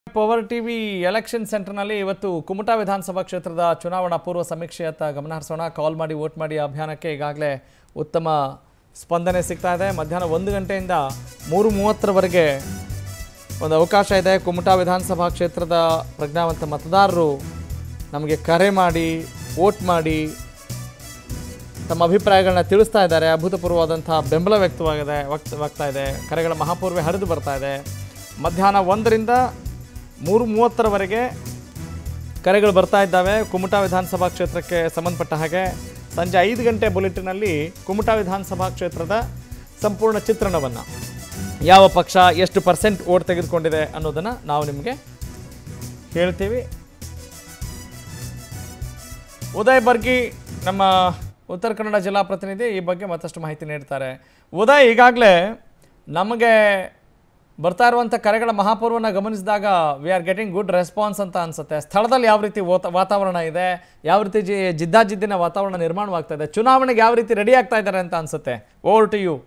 Power TV election ಸೆಂಟರ್ನಲ್ಲಿ ಇವತ್ತು ಕುಮಟಾ ವಿಧಾನಸಭಾ ಕ್ಷೇತ್ರದ ಚುನಾವಣಾ ಪೂರ್ವ ಸಮೀಕ್ಷೆಯತ್ತ ಗಮನ ಹರಿಸೋಣ ಕಾಲ್ ಮಾಡಿ ವೋಟ್ ಮಾಡಿ ಅಭಿಯಾನಕ್ಕೆ ಈಗಾಗಲೇ ಉತ್ತಮ ಸ್ಪಂದನೆ ಸಿಗ್ತಾ ಇದೆ ಮಧ್ಯಾಹ್ನ ಒಂದು ಗಂಟೆಯಿಂದ ಮೂರು ಮೂವತ್ತರವರೆಗೆ ಒಂದು ಅವಕಾಶ ಇದೆ ಕುಮಟಾ ವಿಧಾನಸಭಾ ಕ್ಷೇತ್ರದ ಪ್ರಜ್ಞಾವಂತ ಮತದಾರರು ನಮಗೆ ಕರೆ ಮಾಡಿ ವೋಟ್ ಮಾಡಿ ತಮ್ಮ ಅಭಿಪ್ರಾಯಗಳನ್ನ ತಿಳಿಸ್ತಾ ಇದ್ದಾರೆ ಅಭೂತಪೂರ್ವವಾದಂಥ ಬೆಂಬಲ ವ್ಯಕ್ತವಾಗಿದೆ ವ್ಯಕ್ತವಾಗ್ತಾ ಇದೆ ಕರೆಗಳ ಮಹಾಪೂರ್ವೆ ಹರಿದು ಬರ್ತಾ ಇದೆ ಮಧ್ಯಾಹ್ನ ಒಂದರಿಂದ ಮೂರು ಮೂವತ್ತರವರೆಗೆ ಕರೆಗಳು ಬರ್ತಾ ಇದ್ದಾವೆ ಕುಮಟಾ ವಿಧಾನಸಭಾ ಕ್ಷೇತ್ರಕ್ಕೆ ಸಂಬಂಧಪಟ್ಟ ಹಾಗೆ ಸಂಜೆ ಐದು ಗಂಟೆ ಬುಲೆಟಿನಲ್ಲಿ ಕುಮಟಾ ವಿಧಾನಸಭಾ ಕ್ಷೇತ್ರದ ಸಂಪೂರ್ಣ ಚಿತ್ರಣವನ್ನು ಯಾವ ಪಕ್ಷ ಎಷ್ಟು ಪರ್ಸೆಂಟ್ ಓಟ್ ತೆಗೆದುಕೊಂಡಿದೆ ಅನ್ನೋದನ್ನು ನಾವು ನಿಮಗೆ ಹೇಳ್ತೀವಿ ಉದಯ್ ಬರ್ಗಿ ನಮ್ಮ ಉತ್ತರ ಕನ್ನಡ ಜಿಲ್ಲಾ ಪ್ರತಿನಿಧಿ ಈ ಬಗ್ಗೆ ಮತ್ತಷ್ಟು ಮಾಹಿತಿ ನೀಡ್ತಾರೆ ಉದಯ್ ಈಗಾಗಲೇ ನಮಗೆ ಬರ್ತಾ ಇರುವಂಥ ಕರೆಗಳ ಮಹಾಪೂರ್ವನ ಗಮನಿಸಿದಾಗ we are getting good response ಅಂತ ಅನ್ಸುತ್ತೆ ಸ್ಥಳದಲ್ಲಿ ಯಾವ ರೀತಿ ವಾತ- ವಾತಾವರಣ ಇದೆ ಯಾವ ರೀತಿ ಜಿ ಜಿದ್ದಾಜಿದ್ದಿನ ವಾತಾವರಣ ನಿರ್ಮಾಣವಾಗ್ತಾ ಇದೆ ಚುನಾವಣೆಗೆ ಯಾವ ರೀತಿ ರೆಡಿ ಆಗ್ತಾ ಇದ್ದಾರೆ ಅಂತ ಅನ್ಸುತ್ತೆ ಓವರ್ ಟು ಯು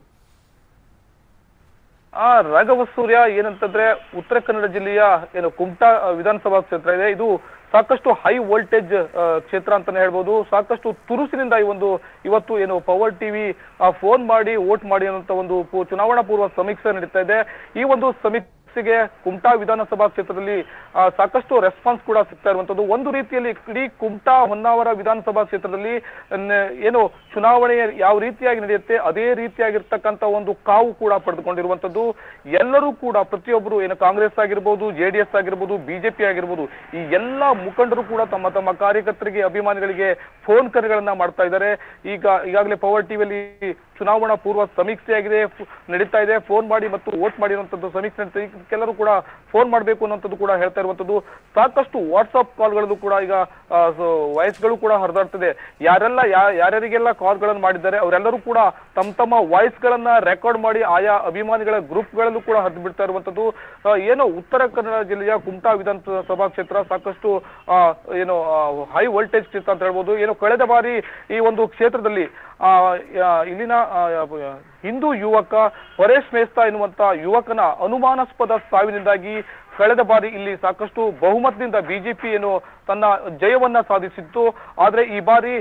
ಆ ರಾಘವ ಸೂರ್ಯ ಏನಂತಂದ್ರೆ ಉತ್ತರ ಕನ್ನಡ ಜಿಲ್ಲೆಯ ಏನು ಕುಮಟಾ ಆ, ವಿಧಾನಸಭಾ ಕ್ಷೇತ್ರ ಇದೆ ಇದು ಸಾಕಷ್ಟು ಹೈ ವೋಲ್ಟೇಜ್ ಕ್ಷೇತ್ರ ಅಂತಾನೆ ಹೇಳ್ಬೋದು ಸಾಕಷ್ಟು ತುರುಸಿನಿಂದ ಈ ಒಂದು ಇವತ್ತು ಏನು ಪವರ್ ಟಿವಿ ಫೋನ್ ಮಾಡಿ ವೋಟ್ ಮಾಡಿ ಅನ್ನುವಂತ ಒಂದು ಪೂ- ಚುನಾವಣಾ ಪೂರ್ವ ಸಮೀಕ್ಷೆ ನಡೀತಾ ಇದೆ ಈ ಒಂದು ಸಮೀಕ್ಷೆಗೆ ಕುಮಟಾ ವಿಧಾನಸಭಾ ಕ್ಷೇತ್ರದಲ್ಲಿ ಆ, ಸಾಕಷ್ಟು ರೆಸ್ಪಾನ್ಸ್ ಕೂಡ ಸಿಗ್ತಾ ಇರುವಂತದ್ದು ಒಂದು ರೀತಿಯಲ್ಲಿ ಇಡೀ ಕುಮಟಾ ಹೊನ್ನಾವರ ವಿಧಾನಸಭಾ ಕ್ಷೇತ್ರದಲ್ಲಿ ನ- ಏನು ಚುನಾವಣೆ ಯಾವ ರೀತಿಯಾಗಿ ನಡೆಯುತ್ತೆ ಅದೇ ರೀತಿಯಾಗಿರ್ತಕ್ಕಂಥ ಒಂದು ಕಾವು ಕೂಡ ಪಡೆದುಕೊಂಡಿರುವಂತದ್ದು ಎಲ್ಲರೂ ಕೂಡ ಪ್ರತಿಯೊಬ್ಬರು ಏನು ಕಾಂಗ್ರೆಸ್ ಆಗಿರ್ಬೋದು ಜೆ ಡಿ ಎಸ್ ಆಗಿರ್ಬೋದು ಬಿಜೆಪಿ ಆಗಿರ್ಬೋದು ಈ ಎಲ್ಲಾ ಮುಖಂಡರು ಕೂಡ ತಮ್ಮ ತಮ್ಮ ಕಾರ್ಯಕರ್ತರಿಗೆ ಅಭಿಮಾನಿಗಳಿಗೆ ಫೋನ್ ಕರೆಗಳನ್ನ ಮಾಡ್ತಾ ಇದ್ದಾರೆ ಈಗ ಈಗಾಗಲೇ ಪವರ್ ಟಿವಿಯಲ್ಲಿ ಚುನಾವಣಾ ಪೂರ್ವ ಸಮೀಕ್ಷೆ ಆಗಿದೆ ಫ್- ನಡೀತಾ ಇದೆ ಫೋನ್ ಮಾಡಿ ಮತ್ತು ವೋಟ್ ಮಾಡಿ ಅನ್ನುವಂಥದ್ದು ಸಮೀಕ್ಷೆ ನಡೀತಾ ಇದೆ. ಇದಕ್ಕೆಲ್ಲರೂ ಕೂಡ ಫೋನ್ ಮಾಡಬೇಕು ಅನ್ನುವಂಥದ್ದು ಕೂಡ ಹೇಳ್ತಾ ಇರುವಂತದ್ದು ಸಾಕಷ್ಟು ವಾಟ್ಸ್ಆಪ್ ಕಾಲ್ಗಳಲ್ಲೂ ಕೂಡ ಈಗ ವಾಯ್ಸ್ಗಳು ಕೂಡ ಹರಿದಾಡ್ತಿದೆ ಯಾರೆಲ್ಲ ಯಾ- ಯಾರ್ಯಾರಿಗೆಲ್ಲ ಕಾಲ್ಗಳನ್ನು ಮಾಡಿದ್ದಾರೆ ಅವರೆಲ್ಲರೂ ಕೂಡ ತಮ್ಮ ತಮ್ಮ ವಾಯ್ಸ್ ಗಳನ್ನ ರೆಕಾರ್ಡ್ ಮಾಡಿ ಆಯಾ ಅಭಿಮಾನಿಗಳ ಗ್ರೂಪ್ಗಳಲ್ಲೂ ಕೂಡ ಹರಿದು ಬಿಡ್ತಾ ಇರುವಂತದ್ದು ಆ, ಏನು ಉತ್ತರ ಕನ್ನಡ ಜಿಲ್ಲೆಯ ಕುಮಟಾ ವಿಧಾನಸಭಾ ಕ್ಷೇತ್ರ ಸಾಕಷ್ಟು ಆ, ಏನು ಹೈ ವೋಲ್ಟೇಜ್ ಕ್ಷೇತ್ರ ಅಂತ ಹೇಳ್ಬೋದು ಏನು ಕಳೆದ ಬಾರಿ ಈ ಒಂದು ಕ್ಷೇತ್ರದಲ್ಲಿ ಆ, ಆ, ಇಲ್ಲಿನ ಆ, ಆ, ಹಿಂದೂ ಯುವಕ ಪರೇಶ್ ಮೇಸ್ತಾ ಎನ್ನುವಂತ ಯುವಕನ ಅನುಮಾನಾಸ್ಪದ ಸಾವಿನಿಂದಾಗಿ ಕಳೆದ ಬಾರಿ ಇಲ್ಲಿ ಸಾಕಷ್ಟು ಬಹುಮತದಿಂದ ಬಿಜೆಪಿ ಏನು ತನ್ನ ಜಯವನ್ನ ಸಾಧಿಸಿತ್ತು ಆದ್ರೆ ಈ ಬಾರಿ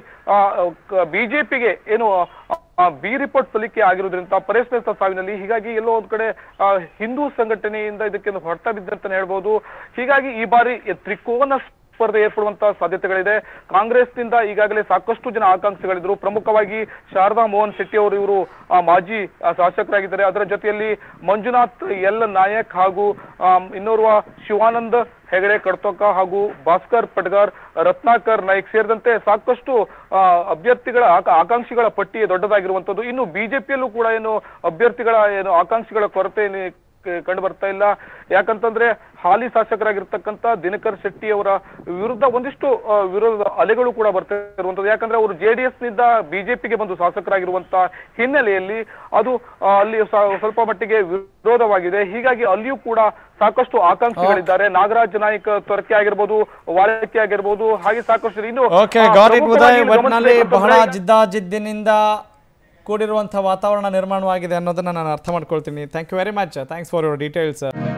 ಬಿಜೆಪಿಗೆ ಏನು ಆ, ಬಿ ರಿಪೋರ್ಟ್ ಸಲ್ಲಿಕೆ ಆಗಿರೋದ್ರಿಂದ ಪರೇಶ್ ಮೇಸ್ತಾ ಸಾವಿನಲ್ಲಿ ಹೀಗಾಗಿ ಎಲ್ಲೋ ಒಂದ್ ಕಡೆ ಆ, ಹಿಂದೂ ಸಂಘಟನೆಯಿಂದ ಇದಕ್ಕೆ ಒಂದು ಹೊಡೆತ ಬಿದ್ದಂತಾನೆ ಹೇಳ್ಬೋದು ಹೀಗಾಗಿ ಈ ಬಾರಿ ತ್ರಿಕೋನ ಸ್ಪರ್ಧೆ ಏರ್ಪಡುವಂತ ಸಾಧ್ಯತೆಗಳಿದೆ ಕಾಂಗ್ರೆಸ್ನಿಂದ ಈಗಾಗಲೇ ಸಾಕಷ್ಟು ಜನ ಆಕಾಂಕ್ಷಿಗಳಿದ್ರು ಪ್ರಮುಖವಾಗಿ ಶಾರದಾ ಮೋಹನ್ ಶೆಟ್ಟಿ ಅವರು ಇವರು ಆ, ಮಾಜಿ ಆ, ಶಾಸಕರಾಗಿದ್ದಾರೆ ಅದರ ಜೊತೆಯಲ್ಲಿ ಮಂಜುನಾಥ್ ಎಲ್ ನಾಯಕ್ ಹಾಗೂ ಆಮ್, ಇನ್ನೋರ್ವ ಶಿವಾನಂದ್ ಹೆಗಡೆ ಕಡ್ತೊಕ್ಕ ಹಾಗೂ ಭಾಸ್ಕರ್ ಪಟ್ಗಾರ್ ರತ್ನಾಕರ್ ನಾಯ್ಕ್ ಸೇರಿದಂತೆ ಸಾಕಷ್ಟು ಆ, ಅಭ್ಯರ್ಥಿಗಳ ಆಕ- ಆಕಾಂಕ್ಷಿಗಳ ಪಟ್ಟಿ ದೊಡ್ಡದಾಗಿರುವಂತದ್ದು ಇನ್ನು ಬಿಜೆಪಿಯಲ್ಲೂ ಕೂಡ ಏನು ಅಭ್ಯರ್ಥಿಗಳ ಏನು ಆಕಾಂಕ್ಷಿಗಳ ಕೊರತೆ ಏನಿ- ಕ- ಕಂಡು ಬರ್ತಾ ಇಲ್ಲ ಯಾಕಂತಂದ್ರೆ ಹಾಲಿ ಶಾಸಕರಾಗಿರ್ತಕ್ಕಂಥ ದಿನಕರ್ ಶೆಟ್ಟಿ ಅವರ ವಿರುದ್ಧ ಒಂದಿಷ್ಟು ಆ, ವಿರೋಧ ಅಲೆಗಳು ಕೂಡ ಬರ್ತಾ ಇರುವಂತದ್ದು ಯಾಕಂದ್ರೆ ಅವರು ಜೆಡಿಎಸ್ ನಿಂದ ಬಿಜೆಪಿಗೆ ಬಂದು ಶಾಸಕರಾಗಿರುವಂತ ಹಿನ್ನೆಲೆಯಲ್ಲಿ ಅದು ಆ, ಅಲ್ಲಿ ಸ- ಸ್ವಲ್ಪ ಮಟ್ಟಿಗೆ ವಿರೋಧವಾಗಿದೆ ಹೀಗಾಗಿ ಅಲ್ಲಿಯೂ ಕೂಡ ಸಾಕಷ್ಟು ಆಕಾಂಕ್ಷಿಗಳಿದ್ದಾರೆ ನಾಗರಾಜ್ ನಾಯ್ಕ್ ತೊರಕೆ ಆಗಿರ್ಬೋದು ವಾಳಕೆ ಆಗಿರ್ಬೋದು ಹಾಗೆ ಸಾಕಷ್ಟು ಜನ. ಇನ್ನು ಓಕೆ ಆ, ಗಾಟ್ ಇಟ್ ಪ್ರಮುಖವಾಗಿ ಉದಯ್ ಒಟ್ಟಿನಲ್ಲಿ ಬಹಳ ಗಮನಿಸಬೇಕಂತಂದ್ರೆ ಜಿದ್ದಾಜಿದ್ದಿನಿಂದ ಕೂಡಿರುವಂಥ ವಾತಾವರಣ ನಿರ್ಮಾಣವಾಗಿದೆ ಅನ್ನೋದನ್ನ ನಾನು ಅರ್ಥ ಮಾಡ್ಕೊಳ್ತೀನಿ thank you very much thanks for your details